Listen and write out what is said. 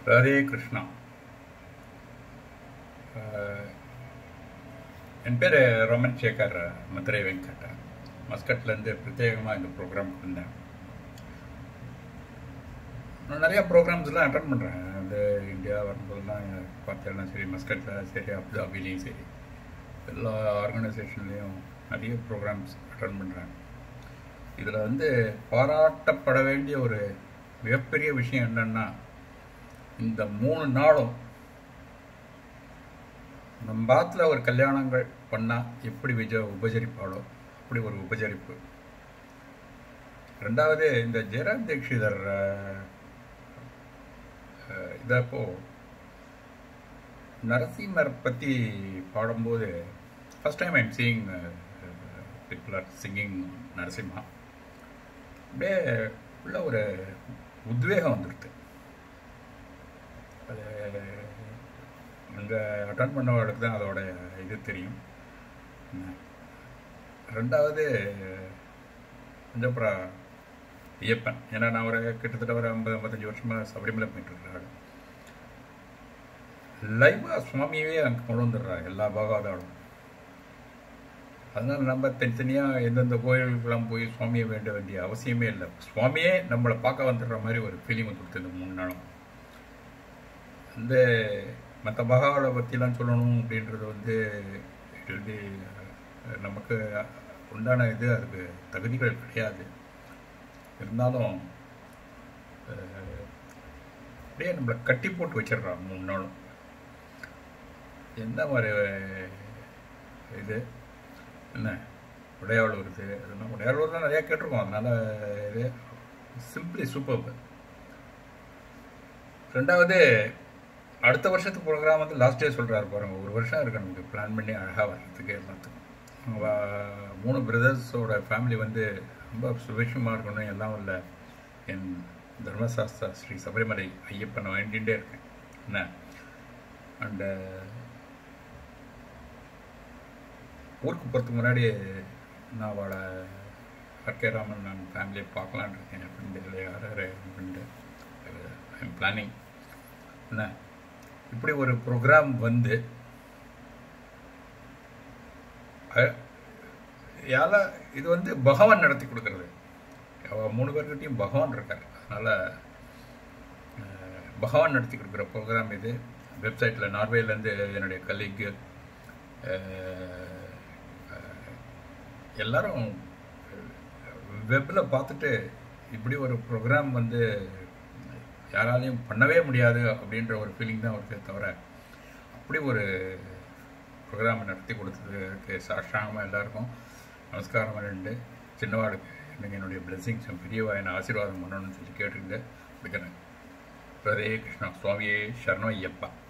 ராதே கிருஷ்ணா அஹ், என் பேர் ரோமன் சேகர் மதுரை வெங்கட் மஸ்கட்லேருந்து பிரத்யேகமாக இந்த ப்ரோக்ராம் வந்தேன் நான் நிறையா ப்ரோக்ராம்ஸ்லாம் அட்டன் பண்ணுறேன் இந்த இந்தியா வரும்போதெல்லாம் பார்த்தேன்னா சரி மஸ்கட்டில் சரி அபுதாபிலையும் சரி எல்லா ஆர்கனைசேஷன்லேயும் நிறைய ப்ரோக்ராம்ஸ் அட்டன் பண்ணுறேன் இதில் வந்து பாராட்டப்பட வேண்டிய ஒரு மிகப்பெரிய விஷயம் என்னன்னா இந்த மூணு நாளும் நம்ம பாத்தில் ஒரு கல்யாணங்கள் பண்ணால் எப்படி விஜ உபசரிப்பாளோ அப்படி ஒரு உபசரிப்பு ரெண்டாவது இந்த ஜெயராம் தீக்ஷிதர் அஹ், அஹ், இதப்போ நரசிம்மர் பற்றி பாடும்போது first time I'm seeing people are singing Narasimha அப்படியே உள்ள ஒரு உத்வேகம் வந்துடுது அது அங்கே அட்டன் பண்ணவர்களுக்கு தான் அதோட இது தெரியும் என்ன. ரெண்டாவது பஞ்சபுரா ஐயப்பன் ஏன்னா நான் ஒரு கிட்டத்தட்ட ஒரு ஐம்பது ஐம்பத்தஞ்சு வருஷமாக சபரிமலை போயிட்டு இருக்கிறாரு லைவாக சுவாமியவே அங்கே கொண்டு வந்துடுறாரு எல்லா பாகாதாலும் அதனால நம்ம தனித்தனியாக எந்தெந்த கோயிலுக்கெல்லாம் போய் சுவாமியை வேண்ட வேண்டிய அவசியமே இல்லை சுவாமியே நம்மளை பார்க்க வந்துடுற மாதிரி ஒரு ஃபீலிங் கொடுத்து இந்த மூணு நாளும் அந்த மற்ற பகாவை பற்றிலாம் சொல்லணும் அப்படின்றது வந்து it will be, அஹ், நமக்கு உண்டான இது அதுக்கு தகுதிகள் கிடையாது இருந்தாலும் அஹ், அப்படியே நம்மளை கட்டி போட்டு வச்சிடுறான் மூணு நாளும் என்ன மாதிரி இது என்ன உடையாள் வருது அதெல்லாம் உடையாள் வருது நிறையா கேட்டிருக்கோம் அதனால இது சிம்பிளி சூப்பர் ரெண்டாவது அடுத்த வருஷத்துக்கு ப்ரோக்ராம் வந்து லாஸ்ட் டே சொல்கிறாரு பாருங்க ஒரு வருஷம் இருக்கு நமக்கு பிளான் பண்ணி அழகாக வர்றதுக்கு எல்லாத்துக்கும் அவங்க மூணு பிரதர்ஸோட ஃபேமிலி வந்து ரொம்ப சுபிஷமாக இருக்கணும் எல்லாம் இல்லை என் தர்மசாஸ்திரா ஸ்ரீ சபரிமலை ஐயப்பனை வேண்டிகிட்டே இருக்கேன் என்ன அண்டு ஊருக்கு போகிறதுக்கு முன்னாடி நான் அவளை ஆர்கே ராமன் நான் ஃபேமிலியை பார்க்கலான் இருக்கேன் அப்படின்னு தெரியல யார் யார் அப்படின்ட்டு ஐம் பிளானிங் என்ன இப்படி ஒரு ப்ரோக்ராம் வந்து அ- யால இது வந்து பகவான் நடத்தி கொடுக்கறது அவ மூணு பேர்கிட்டையும் பகவான் இருக்கார் அதனால் பகவான் நடத்தி கொடுக்குற ப்ரோக்ராம் இது வெப்சைட்டில் நார்வேலேருந்து என்னுடைய கலீக்கு எல்லாரும் வெப்பில் பார்த்துட்டு இப்படி ஒரு ப்ரோக்ராம் வந்து யாராலையும் பண்ணவே முடியாது அப்படின்ற ஒரு ஃபீலிங் தான் வருதே தவிர அப்படி ஒரு ப்ரோக்ராம் நடத்தி கொடுத்ததுக்கு சாஷ்டாங்கமாக எல்லாருக்கும் நமஸ்காரம் ரெண்டு சின்னவாளுக்கு எனக்கு என்னுடைய பிளெஸிங்ஸ் பெரியவா என்னை ஆசீர்வாதம் பண்ணணும்னு சொல்லி கேட்டுக்கிட்டு இருக்கிறேன் ஹரே கிருஷ்ணா சுவாமியே சரணம் ஐயப்பா